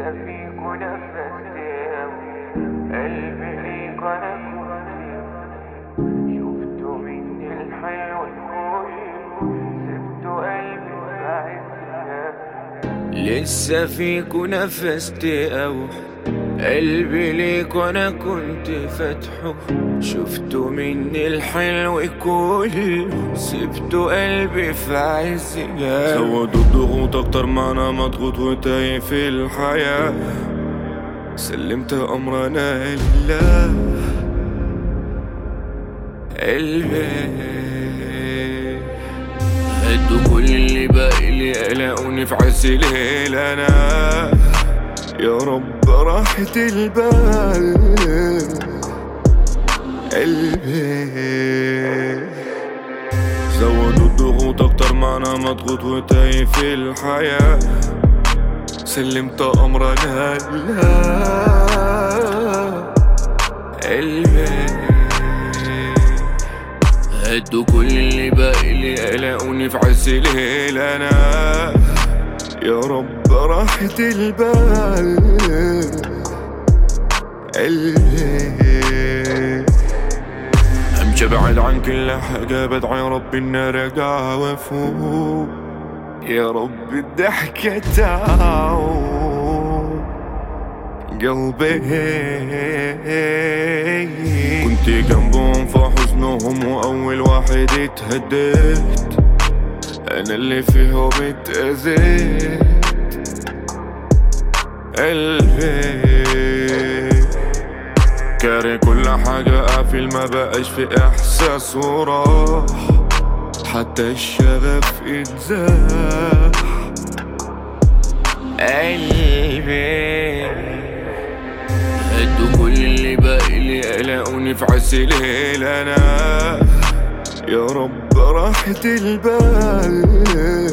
فيك ونفست قلبي ليك انا كنت شفته مني الحلو الكل سبته قلبي في عزها لسه فيك ونفست اوح قلبي ليك وانا كنت فاتحه شفته مني الحلو كله سبته قلبي في عز جاه زودوا الضغوط اكتر ما انا مضغوط وتايه في الحياة سلمت امرنا لله قلبي هدوا كل اللي باقي لي قلقوني في عز الليل انا يا رب راحة البال قلبي زودوا الضغوط اكتر ما انا مضغوط وتايه في الحياة سلمت امرنا لله قلبي هدوا كل اللي باقي لي قلقوني في عز الليل انا يا رب راحة البال قلبي همشي بعد عن كل حاجة بدعي ربي اني ارجع وافوق يا رب الضحكة تعود قلبي كنت جنبهم في حزنهم وأول واحد اتهديت أنا اللي فيهم اتأذيت قلبي كاره كل حاجة قافل ما بقاش في إحساس وراح حتى الشغف اتزاح قلبي هدوا كل اللي باقي لي قلقوني في عز الليل انا يا رب راحة البال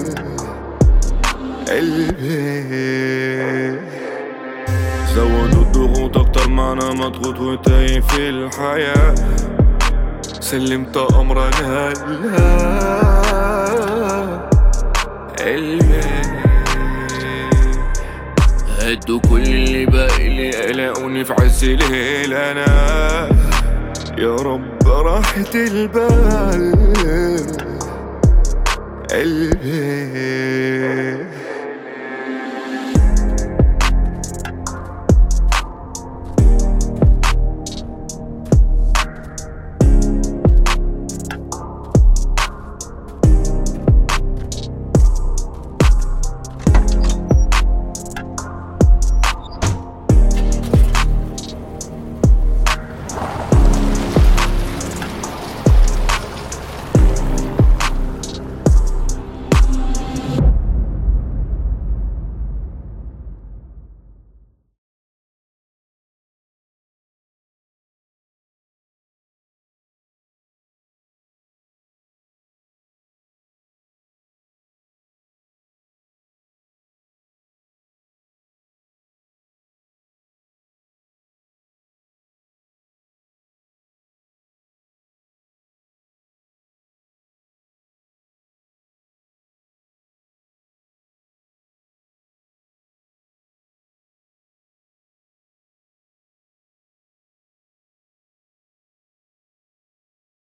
قلبي زودوا الضغوط اكتر ما انا مضغوط وتايه في الحياة سلمت امرنا لله قلبي هدوا كل اللي باقي لي قلقوني في عز الليل انا يا رب راحة البال قلبي